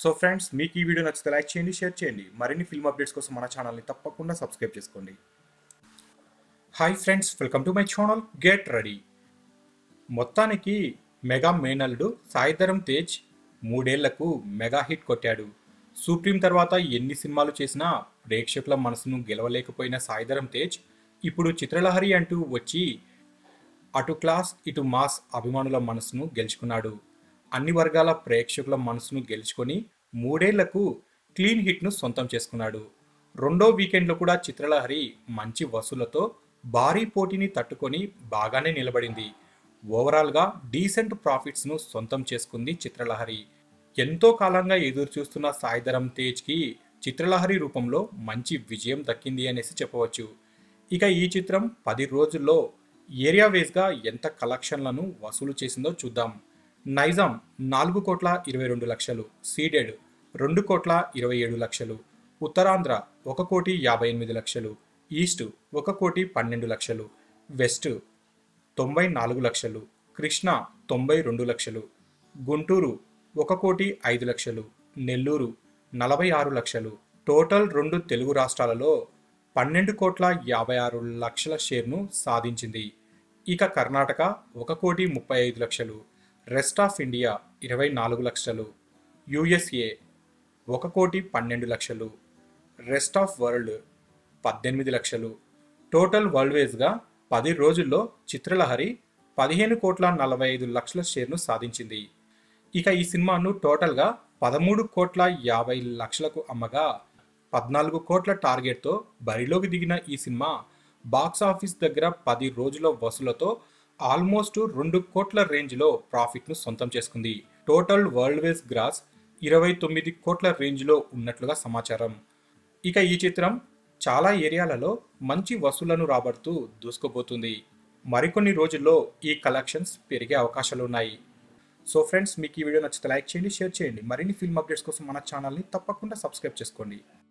so friends మీకు ఈ video నచ్చితే లైక్ చేయండి షేర్ చేయండి మరిన్ని ఫిల్మ్ అప్డేట్స్ కోసం మన ఛానల్ని తప్పకుండా సబ్స్క్రైబ్ చేసుకోండి hi friends welcome to my channel get ready మొత్తానికి మెగా మేనల్డు సాయిధరం తేజ్ మూడేళ్లకు మెగా హిట్ కొట్టాడు సుప్రీం తర్వాత ఎన్ని సినిమాలు చేసినా ప్రేక్షకుల మనసును గెలవలేకపోయిన సాయిధరం తేజ్ ఇప్పుడు చిత్రలహరి అంటూ వచ్చి అటు క్లాస్ ఇటు మాస్ అభిమానుల మనసును గెలుచుకున్నాడు అన్ని వర్గాల ప్రేక్షకుల మనసును గెలుచుకొని మూడేళ్లకు క్లీన్ హిట్ను సొంతం చేసుకున్నాడు రెండో వీకెండ్లో కూడా చిత్రలహరి మంచి వసూలతో భారీ పోటీని తట్టుకొని బాగానే నిలబడింది ఓవరాల్గా డీసెంట్ ప్రాఫిట్స్ను సొంతం చేసుకుంది చిత్రలహరి ఎంతో కాలంగా ఎదురు చూస్తున్న సాయిధరం తేజ్కి చిత్రలహరి రూపంలో మంచి విజయం దక్కింది అనేసి చెప్పవచ్చు ఇక ఈ చిత్రం పది రోజుల్లో ఏరియా వేస్గా ఎంత కలెక్షన్లను వసూలు చేసిందో చూద్దాం నైజాం నాలుగు కోట్ల ఇరవై రెండు లక్షలు సీడెడ్ రెండు కోట్ల ఇరవై ఏడు లక్షలు ఉత్తరాంధ్ర ఒక కోటి యాభై ఎనిమిది లక్షలు ఈస్ట్ ఒక కోటి పన్నెండు లక్షలు వెస్ట్ తొంభై నాలుగు లక్షలు కృష్ణా తొంభై రెండు లక్షలు గుంటూరు ఒక కోటి ఐదు లక్షలు నెల్లూరు నలభై ఆరు లక్షలు టోటల్ రెండు తెలుగు రాష్ట్రాలలో పన్నెండు కోట్ల యాభై ఆరు లక్షల షేర్ను సాధించింది ఇక కర్ణాటక ఒక కోటి ముప్పై ఐదు లక్షలు రెస్ట్ ఆఫ్ ఇండియా ఇరవై నాలుగు లక్షలు యుఎస్ఏ ఒక కోటి పన్నెండు లక్షలు రెస్ట్ ఆఫ్ వరల్డ్ పద్దెనిమిది లక్షలు టోటల్ వరల్డ్ వేస్గా పది రోజుల్లో చిత్రలహరి పదిహేను కోట్ల నలభై ఐదు లక్షల షేర్ను సాధించింది ఇక ఈ సినిమాను టోటల్గా పదమూడు కోట్ల యాభై లక్షలకు అమ్మగా పద్నాలుగు కోట్ల టార్గెట్తో బరిలోకి దిగిన ఈ సినిమా బాక్స్ ఆఫీస్ దగ్గర పది రోజుల వసూలతో ఆల్మోస్ట్ రెండు కోట్ల రేంజ్లో ప్రాఫిట్ను సొంతం చేసుకుంది టోటల్ వరల్డ్ వేస్ గ్రాస్ ఇరవై తొమ్మిది కోట్ల రేంజ్లో ఉన్నట్లుగా సమాచారం ఇక ఈ చిత్రం చాలా ఏరియాలలో మంచి వసూళ్లను రాబడుతూ దూసుకుపోతుంది మరికొన్ని రోజుల్లో ఈ కలెక్షన్స్ పెరిగే అవకాశాలు ఉన్నాయి సో ఫ్రెండ్స్ మీకు ఈ వీడియో నచ్చితే లైక్ చేయండి షేర్ చేయండి మరిన్ని ఫిల్మ్ అప్డేట్స్ కోసం మన ఛానల్ని తప్పకుండా సబ్స్క్రైబ్ చేసుకోండి